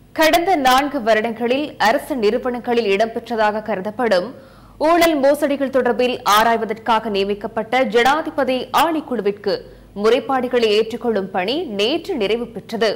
கடந்த நான்கு வருடங்களில் அரசு நிறுவனங்களில் இடம்பெற்றதாக கருதப்படும் ஊழல் மோசடிகள் தொடர்பில் ஆராய்வதற்காக நியமிக்கப்பட்ட ஜனாதிபதி ஆணைக்குழுவிற்கு முறைப்பாடுகளை ஏற்றுக்கொள்ளும் பணி நேற்று நிறைவு பெற்றது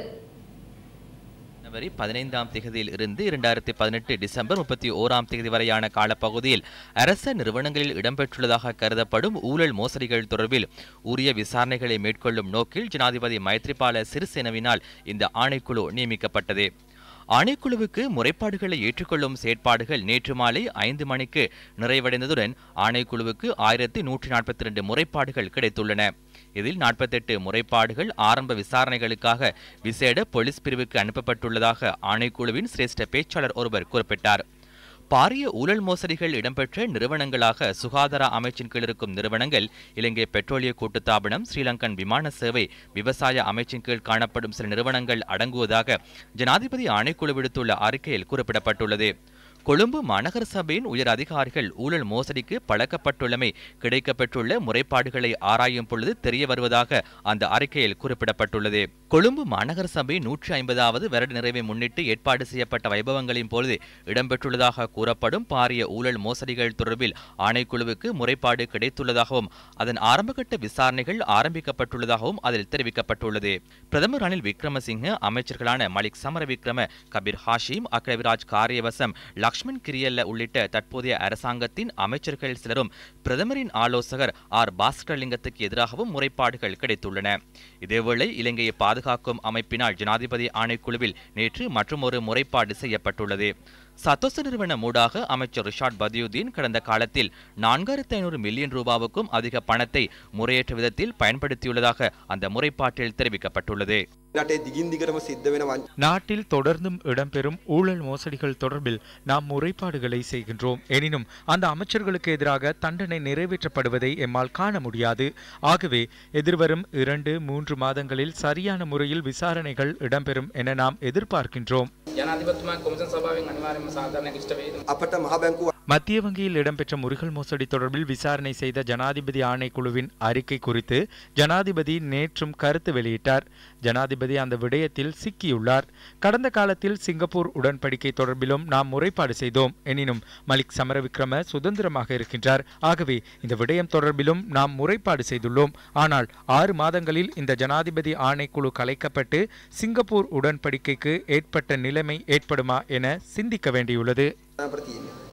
ஜனவரி பதினைந்தாம் தேதியில் இருந்து இரண்டாயிரத்தி பதினெட்டு டிசம்பர் முப்பத்தி ஓராம் தேதி வரையான காலப்பகுதியில் அரச நிறுவனங்களில் இடம்பெற்றுள்ளதாக கருதப்படும் ஊழல் மோசடிகள் தொடர்பில் உரிய விசாரணைகளை மேற்கொள்ளும் நோக்கில் ஜனாதிபதி மைத்ரிபால சிறிசேனவினால் இந்த ஆணைக்குழு நியமிக்கப்பட்டது ஆணைக்குழுவுக்கு முறைப்பாடுகளை ஏற்றுக்கொள்ளும் செயற்பாடுகள் நேற்று மாலை ஐந்து மணிக்கு நிறைவடைந்ததுடன் ஆணைக்குழுவுக்கு ஆயிரத்தி நூற்றி நாற்பத்தி ரெண்டு முறைப்பாடுகள் கிடைத்துள்ளன இதில் நாற்பத்தெட்டு முறைப்பாடுகள் ஆரம்ப விசாரணைகளுக்காக விசேட போலீஸ் பிரிவுக்கு அனுப்பப்பட்டுள்ளதாக ஆணைக்குழுவின் சிரேஷ்ட பேச்சாளர் ஒருவர் குறிப்பிட்டார் பாரிய ஊழல் மோசடிகள் இடம்பெற்ற நிறுவனங்களாக சுகாதார அமைச்சின் கீழ் இருக்கும் நிறுவனங்கள் இலங்கை பெட்ரோலிய கூட்டுத்தாபனம் ஸ்ரீலங்கன் விமான சேவை விவசாய அமைச்சின் கீழ் காணப்படும் சில நிறுவனங்கள் அடங்குவதாக ஜனாதிபதி ஆணைக்குழு விடுத்துள்ள அறிக்கையில் குறிப்பிடப்பட்டுள்ளது கொழும்பு மாநகர சபையின் உயர் அதிகாரிகள் ஊழல் மோசடிக்கு பழக்கப்பட்டுள்ளமை கிடைக்கப்பெற்றுள்ள முறைப்பாடுகளை ஆராயும் பொழுது தெரிய வருவதாக அந்த அறிக்கையில் குறிப்பிடப்பட்டுள்ளது கொழும்பு மாநகர சபை நூற்றி ஐம்பதாவது வருட நிறைவை முன்னிட்டு ஏற்பாடு செய்யப்பட்ட வைபவங்களின் பொழுது இடம்பெற்றுள்ளதாக கூறப்படும் பாரிய ஊழல் மோசடிகள் தொடர்பில் ஆணைக்குழுவுக்கு முறைப்பாடு கிடைத்துள்ளதாகவும் அதன் ஆரம்பகட்ட விசாரணைகள் ஆரம்பிக்கப்பட்டுள்ளதாகவும் அதில் தெரிவிக்கப்பட்டுள்ளது பிரதமர் ரணில் விக்ரமசிங்க அமைச்சர்களான மலிக் சமரவிக்ரம கபீர் ஹாஷிம் அக்ரவிராஜ் காரியவசம் லக்ஷ்மண் கிரியல்ல உள்ளிட்ட தற்போதைய அரசாங்கத்தின் அமைச்சர்கள் சிலரும் பிரதமரின் ஆலோசகர் ஆர் பாஸ்கரலிங்கத்துக்கு எதிராகவும் முறைப்பாடுகள் கிடைத்துள்ளன இதேவேளை இலங்கையை பாதுகாக்கும் அமைப்பினால் ஜனாதிபதி ஆணைக்குழுவில் நேற்று மற்றுமொரு முறைப்பாடு செய்யப்பட்டுள்ளது சத்தோச நிறுவன மூடாக அமைச்சர் ரிஷாட் பதியுதீன் கடந்த காலத்தில் நான்காயிரத்தி ஐநூறு மில்லியன் ரூபாவுக்கும் அதிக பணத்தை முறையற்ற விதத்தில் பயன்படுத்தியுள்ளதாக அந்த முறைப்பாட்டில் தெரிவிக்கப்பட்டுள்ளது රටේ දිගින් දිගටම සිද්ධ වෙන වංච நாட்டில் தொடர்ந்தும் இடம்பெறும் ஊழல் மோசடிகள் தொடர்பில் நாம் முறைப்பாடுகளை செய்கின்றோம் எனினும் அந்த அமைச்சர்களுக்கு எதிராக தண்டனை நிறைவேற்றப்படுவதை எம்மால் காண முடியாது ஆகவே எதிர்வரும் இரண்டு மூன்று மாதங்களில் சரியான முறையில் விசாரணைகள் இடம்பெறும் என நாம் எதிர்பார்க்கின்றோம் ජනාධිපතිතුමා කොමිසම් සභාවෙන් අනිවාර්යයෙන්ම සාධාරණයක් ඉෂ්ට වේද? අපට මහ බැංකුව மத்திய வங்கியில் இடம்பெற்ற முருகல் மோசடி தொடர்பில் விசாரணை செய்த ஜனாதிபதி ஆணைக்குழுவின் அறிக்கை குறித்து ஜனாதிபதி நேற்றும் கருத்து வெளியிட்டார் ஜனாதிபதி அந்த விடயத்தில் சிக்கியுள்ளார் கடந்த காலத்தில் சிங்கப்பூர் உடன்படிக்கை தொடர்பிலும் நாம் முறைப்பாடு செய்தோம் எனினும் மலிக் சமரவிக்ரம சுதந்திரமாக இருக்கின்றார் ஆகவே இந்த விடயம் தொடர்பிலும் நாம் முறைப்பாடு செய்துள்ளோம் ஆனால் ஆறு மாதங்களில் இந்த ஜனாதிபதி ஆணைக்குழு கலைக்கப்பட்டு சிங்கப்பூர் உடன்படிக்கைக்கு ஏற்பட்ட நிலைமை ஏற்படுமா என சிந்திக்க வேண்டியுள்ளது අපට තියෙන්නේ.